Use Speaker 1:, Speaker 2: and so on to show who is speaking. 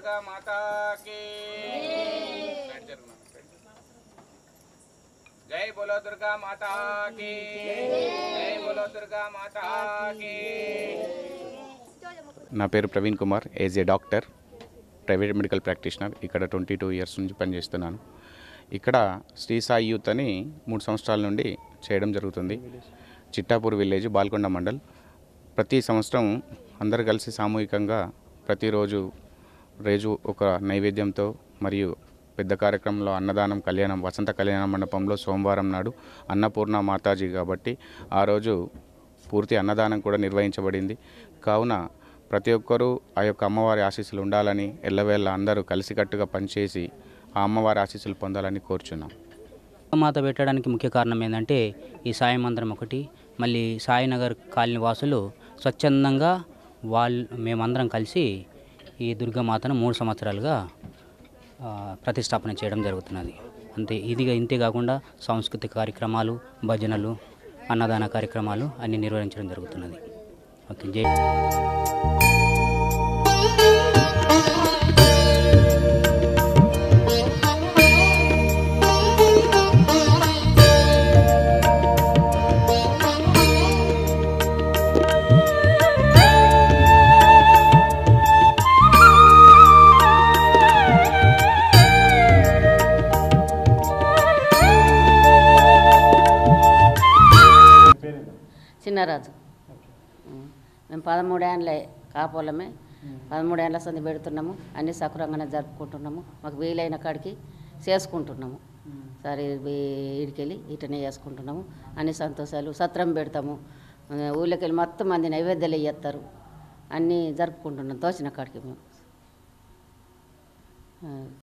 Speaker 1: దుర్గా మాతాకి జై బోలో దుర్గా మాతాకి జై బోలో దుర్గా మాతాకి
Speaker 2: నా పేరు Praveen Kumar as a doctor private medical practitioner ఇక్కడ ట్వంటీ టూ ఇయర్స్ నుంచి పనిచేస్తున్నాను ఇక్కడ శ్రీ సాయి యూత్ అని మూడు సంవత్సరాల నుండి చేయడం జరుగుతుంది చిట్టాపూర్ విలేజ్ బాల్కొండ మండల్ ప్రతి సంవత్సరం అందరు కలిసి సామూహికంగా ప్రతిరోజు రోజు ఒక నైవేద్యంతో మరియు పెద్ద కార్యక్రమంలో అన్నదానం కళ్యాణం వసంత కళ్యాణ మండపంలో సోమవారం నాడు అన్నపూర్ణ మాతాజీ కాబట్టి ఆ రోజు పూర్తి అన్నదానం కూడా నిర్వహించబడింది కావున ప్రతి ఒక్కరూ ఆ యొక్క అమ్మవారి ఆశీస్సులు ఉండాలని ఎల్లవేళ అందరూ కలిసికట్టుగా పనిచేసి ఆ అమ్మవారి ఆశీస్సులు పొందాలని కోరుచున్నాం
Speaker 3: మాత పెట్టడానికి ముఖ్య కారణం ఏంటంటే ఈ సాయి మందిరం ఒకటి మళ్ళీ సాయినగర్ కాలనీ వాసులు స్వచ్ఛందంగా వాళ్ళు మేమందరం కలిసి ఈ దుర్గామాతను మూడు సంవత్సరాలుగా ఆ, ప్రతిష్టాపన చేయడం జరుగుతున్నది అంతే ఇదిగా ఇంతే కాకుండా సాంస్కృతిక కార్యక్రమాలు భజనలు అన్నదాన కార్యక్రమాలు అన్ని నిర్వహించడం జరుగుతున్నది ఓకే జై
Speaker 4: చిన్నరాజు ఉం. మేము పదమూడేళ్ళ కాపోలమే పదమూడేళ్ళ సంది పెడుతున్నాము అన్ని సక్రంగానే జరుపుకుంటున్నాము మాకు వీలైన కాడికి చేసుకుంటున్నాము సరే ఇడికెళ్ళి ఇటనే చేసుకుంటున్నాము అన్ని సంతోషాలు సత్రం పెడతాము ఆ, ఊళ్ళోకి వెళ్ళి మొత్తం మంది నైవేద్యాలు ఇస్తారు అన్నీ జరుపుకుంటున్నాం తోచిన కాడికి మేము ఆ,